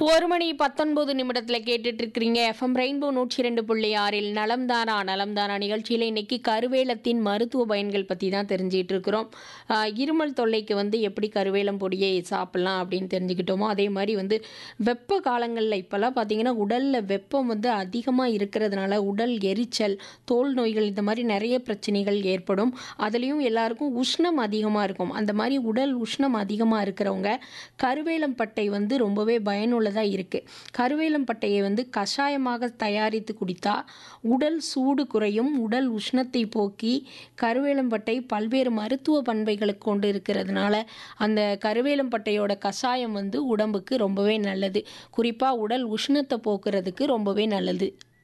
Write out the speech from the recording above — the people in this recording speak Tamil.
ஒரு மணி பத்தொன்பது நிமிடத்தில் கேட்டுட்டு இருக்கிறீங்க எஃப்எம் ரெயின்போ நூற்றி ரெண்டு புள்ளி ஆறில் நலம்தானா நலம்தானா நிகழ்ச்சியில் இன்னைக்கு கருவேலத்தின் மருத்துவ பயன்கள் பற்றி தான் தெரிஞ்சிட்டு இருக்கிறோம் ஆஹ் இருமல் தொல்லைக்கு வந்து எப்படி கருவேலம் பொடியை சாப்பிட்லாம் அப்படின்னு தெரிஞ்சுக்கிட்டோமோ அதே மாதிரி வந்து வெப்ப காலங்களில் இப்போல்லாம் பார்த்தீங்கன்னா உடலில் வெப்பம் வந்து அதிகமாக இருக்கிறதுனால உடல் எரிச்சல் தோல் நோய்கள் இந்த மாதிரி நிறைய பிரச்சனைகள் ஏற்படும் அதுலேயும் எல்லாருக்கும் உஷ்ணம் அதிகமாக இருக்கும் அந்த மாதிரி உடல் உஷ்ணம் அதிகமாக இருக்கிறவங்க கருவேலம் பட்டை வந்து ரொம்பவே பயனுள்ளதாக இருக்குது கருவேலம் பட்டையை வந்து கஷாயமாக தயாரித்து குடித்தா உடல் சூடு குறையும் உடல் உஷ்ணத்தை போக்கி கருவேலம் பட்டை பல்வேறு மருத்துவ பண்பைகளை கொண்டு இருக்கிறதுனால அந்த கருவேலம் பட்டையோட கஷாயம் வந்து உடம்புக்கு ரொம்பவே நல்லது குறிப்பாக உடல் உஷ்ணத்தை போக்குறதுக்கு ரொம்பவே நல்லது